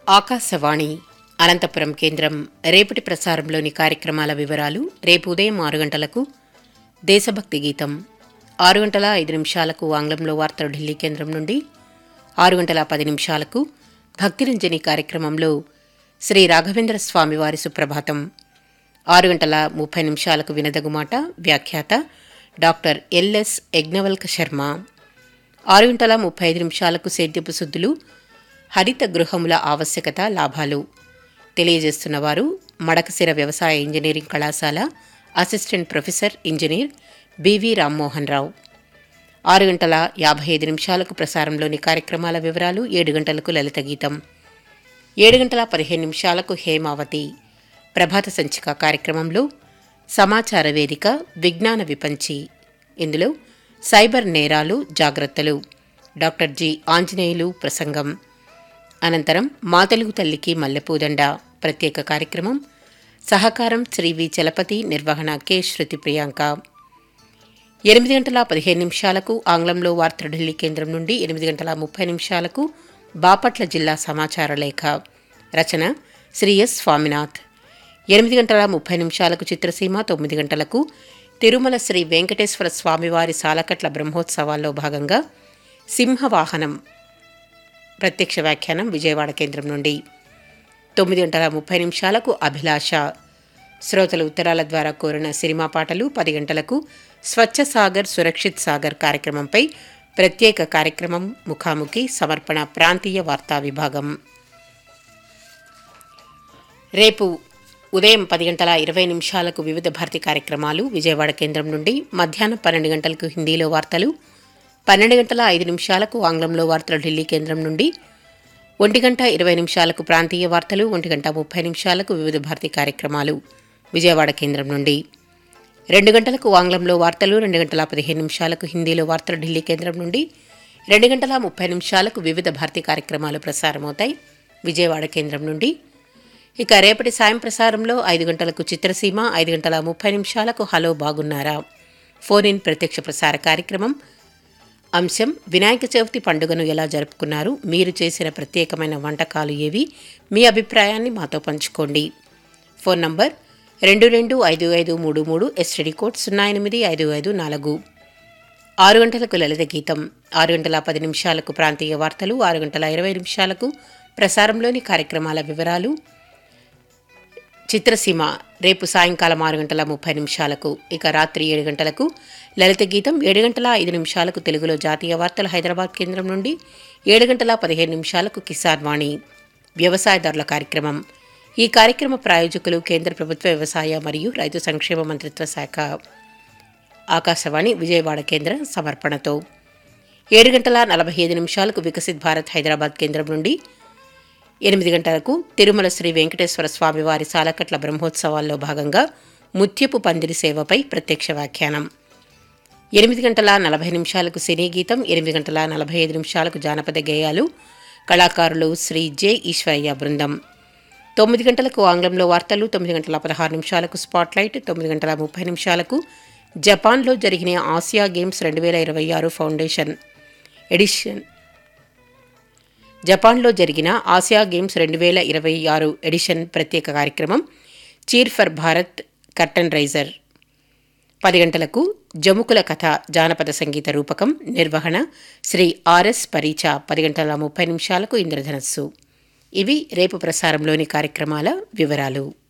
ఆకాశవాణి అనంతపురం కేంద్రం రేపటి ప్రసారంలోని కార్యక్రమాల వివరాలు రేపు ఉదయం ఆరు గంటలకు దేశభక్తి గీతం ఆరు గంటల ఐదు నిమిషాలకు ఆంగ్లంలో వార్తలు ఢిల్లీ కేంద్రం నుండి ఆరు గంటల పది నిమిషాలకు భక్తిరంజని కార్యక్రమంలో శ్రీ రాఘవేంద్ర స్వామివారి సుప్రభాతం ఆరు గంటల ముప్పై నిమిషాలకు వినదగుమాట వ్యాఖ్యాత డాక్టర్ ఎల్ఎస్ యజ్ఞవల్క శర్మ ఆరు గంటల ముప్పై ఐదు నిమిషాలకు సేద్యపు శుద్ధులు హరిత గృహముల ఆవశ్యకత లాభాలు తెలియజేస్తున్నవారు మడకసిర వ్యవసాయ ఇంజనీరింగ్ కళాశాల assistant professor engineer BV Rammohan Rao ఆరు గంటల యాభై ఐదు నిమిషాలకు ప్రసారంలోని కార్యక్రమాల వివరాలు ఏడు గంటలకు లలిత గీతం ఏడు గంటల పదిహేను నిమిషాలకు హేమావతి ప్రభాత సంచిక కార్యక్రమంలో సమాచార వేదిక విజ్ఞాన విపంచి ఇందులో సైబర్ నేరాలు జాగ్రత్తలు డాక్టర్ జి ఆంజనేయులు ప్రసంగం అనంతరం మా తెలుగు తల్లికి మల్లెపూదండ ప్రత్యేక కార్యక్రమం సహకారం శ్రీ వి చలపతి నిర్వహణ కె శృతి ప్రియాంక ఎనిమిది గంటల పదిహేను నిమిషాలకు ఆంగ్లంలో వార్త ఢిల్లీ కేంద్రం నుండి ఎనిమిది గంటల ముప్పై నిమిషాలకు బాపట్ల జిల్లా సమాచార లేఖ రచన శ్రీ ఎస్ స్వామినాథ్ ఎనిమిది గంటల ముప్పై నిమిషాలకు చిత్రసీమ తొమ్మిది గంటలకు తిరుమల శ్రీ వెంకటేశ్వర స్వామివారి సాలకట్ల బ్రహ్మోత్సవాల్లో భాగంగా సింహవాహనం ప్రత్యక్ష వ్యాఖ్యానం విజయవాడ కేంద్రం నుండి తొమ్మిది గంటల ముప్పై నిమిషాలకు అభిలాష శ్రోతల ఉత్తరాల ద్వారా కోరిన సినిమా పాటలు పది గంటలకు స్వచ్ఛ సాగర్ సురక్షిత్ సాగర్ కార్యక్రమంపై ప్రత్యేక కార్యక్రమం ముఖాముఖి సమర్పణ ప్రాంతీయ వార్తా విభాగం రేపు ఉదయం పది గంటల ఇరవై నిమిషాలకు వివిధ భారతి కార్యక్రమాలు విజయవాడ కేంద్రం నుండి మధ్యాహ్నం పన్నెండు గంటలకు హిందీలో వార్తలు పన్నెండు గంటల ఐదు నిమిషాలకు ఆంగ్లంలో వార్తలు ఢిల్లీ కేంద్రం నుండి ఒంటి గంట ఇరవై నిమిషాలకు ప్రాంతీయ వార్తలు ఒంటి గంట ముప్పై నిమిషాలకు వివిధ భారతి కార్యక్రమాలు విజయవాడ కేంద్రం నుండి రెండు గంటలకు ఆంగ్లంలో వార్తలు రెండు గంటల పదిహేను నిమిషాలకు హిందీలో వార్తలు ఢిల్లీ కేంద్రం నుండి రెండు గంటల ముప్పై నిమిషాలకు వివిధ భారతి కార్యక్రమాలు ప్రసారమవుతాయి విజయవాడ కేంద్రం నుండి ఇక రేపటి సాయం ప్రసారంలో ఐదు గంటలకు చిత్రసీమ ఐదు గంటల ముప్పై నిమిషాలకు హలో బాగున్నారా ఫోన్ ఇన్ ప్రత్యక్ష ప్రసార కార్యక్రమం అంశం వినాయక చవితి పండుగను ఎలా జరుపుకున్నారు మీరు చేసిన ప్రత్యేకమైన వంటకాలు ఏవి మీ అభిప్రాయాన్ని మాతో పంచుకోండి ఫోన్ నంబర్ రెండు రెండు ఐదు ఐదు మూడు మూడు ఎస్టీడీ కోడ్ సున్నా ఎనిమిది ఐదు ఐదు నాలుగు ఆరు గంటలకు లలిత గీతం ఆరు గంటల పది నిమిషాలకు ప్రాంతీయ వార్తలు ఆరు గంటల ఇరవై నిమిషాలకు ప్రసారంలోని కార్యక్రమాల వివరాలు చిత్రసీమ రేపు సాయంకాలం ఆరు గంటల ముప్పై నిమిషాలకు ఇక రాత్రి ఏడు గంటలకు లలిత గీతం ఏడు గంటల ఐదు నిమిషాలకు తెలుగులో జాతీయ వార్తలు హైదరాబాద్ కేంద్రం నుండి ఏడు గంటల పదిహేను నిమిషాలకు కిసాన్ వాణి వ్యవసాయదారుల కార్యక్రమం ఈ కార్యక్రమ ప్రాయోజకులు కేంద్ర ప్రభుత్వ వ్యవసాయ మరియు రైతు సంక్షేమ మంత్రిత్వ శాఖ ఆకాశవాణి విజయవాడ కేంద్ర సమర్పణతో ఏడు గంటల నలభై ఐదు నిమిషాలకు వికసిత్ భారత్ హైదరాబాద్ కేంద్రం నుండి ఎనిమిది గంటలకు తిరుమల శ్రీ వెంకటేశ్వర స్వామివారి సాలకట్ల బ్రహ్మోత్సవాల్లో భాగంగా ముత్యపు పందిరి సేవపై ప్రత్యక్ష వ్యాఖ్యానం ఎనిమిది గంటల నలభై నిమిషాలకు సినీ గీతం ఎనిమిది గంటల నలభై ఐదు నిమిషాలకు జానపద గేయాలు కళాకారులు శ్రీ జె ఈశ్వరయ్య బృందం తొమ్మిది గంటలకు ఆంగ్లంలో వార్తలు తొమ్మిది గంటల పదహారు నిమిషాలకు స్పాట్లైట్ తొమ్మిది గంటల ముప్పై నిమిషాలకు జపాన్లో జరిగిన ఆసియా గేమ్స్ రెండు వేల ఇరవై ఆరు ఫౌండేషన్ ఎడిషన్ జపాన్లో జరిగిన ఆసియా గేమ్స్ రెండు వేల ఇరవై ఆరు ఎడిషన్ ప్రత్యేక కార్యక్రమం cheer for Bharat curtain raiser పది గంటలకు జముకుల కథ జానపద సంగీత రూపకం నిర్వహణ శ్రీ ఆర్ఎస్ పరీచ పది గంటల ముప్పై నిమిషాలకు ఇంద్రధనస్సు ఇవి రేపు ప్రసారంలోని కార్యక్రమాల వివరాలు